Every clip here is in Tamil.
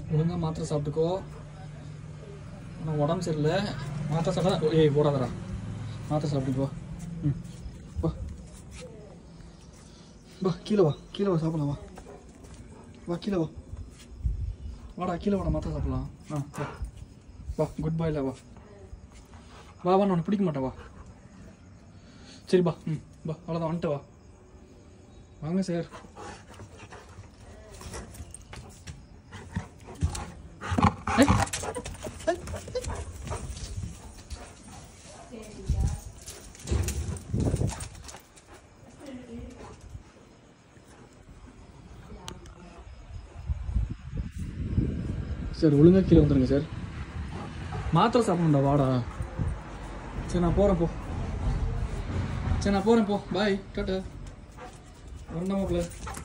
ஒழுங்கா மாத்திரை சாப்பிட்டுக்கோ ஆனால் உடம்பு சரியில்லை மாத்திரை சாப்பிட்டா ஏய் போடாதடா மாத்திரை சாப்பிட்டுக்கோ ம் வா வா கீழே வா கீழே வா சாப்பிடலாம் வா வா கீழே வா வாடா கீழே வாடா மாத்திரை சாப்பிடலாம் ஆ வா வா குட் பாய்ல வா வா வா நான் உனக்கு பிடிக்க மாட்டேன் வா சரி பா ம் பா அவ்வளோதான் வந்துட்டு வா வாங்க சார் ஏய், ஏய், ஏய். சார் ஒழுங்கா கீழே வந்துருங்க சார் மாத்திரை சாப்பிடணும்டா வாடா சரி நான் போகிறேன் போ சரி நான் போகிறேன் போ பாய் டாட்டா வரண்டா மாப்பிள்ள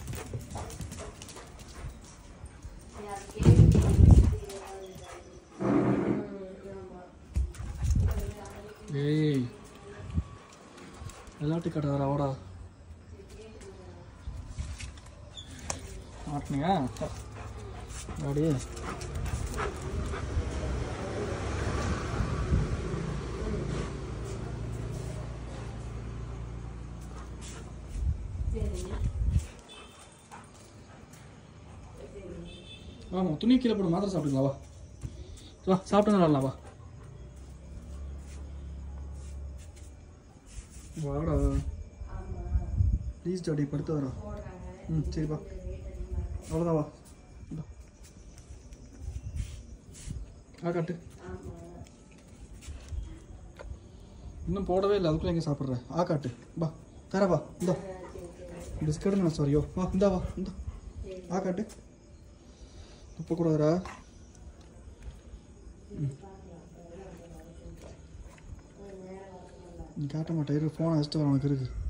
ஏய் விளையாட்டு கட்டாதரா வாடா மாட்டினியா அப்படியே ஆமாம் துணி கீழே போட்டு மாத்திரை சாப்பிட்டுக்கலாம் வா வா சாப்பிட்டு நல்லா வா வாடா ப்ளீஸ் டாடி படுத்து வரா ம் சரி வா அவ்வளோதான் வா இந்தா. ஆ காட்டு இன்னும் போடவே இல்லை அதுக்குள்ளே எங்கே சாப்பிட்ற ஆ காட்டு வா தர வா இந்தா பிஸ்கட் நான் சாரியோ வா இந்தா வா இந்தா ஆ காட்டு துப்பக்கூடாதுடா ம். நீ காட்ட மாட்டேன் ஃபோனை வச்சுட்டு வர உனக்கு இருக்கு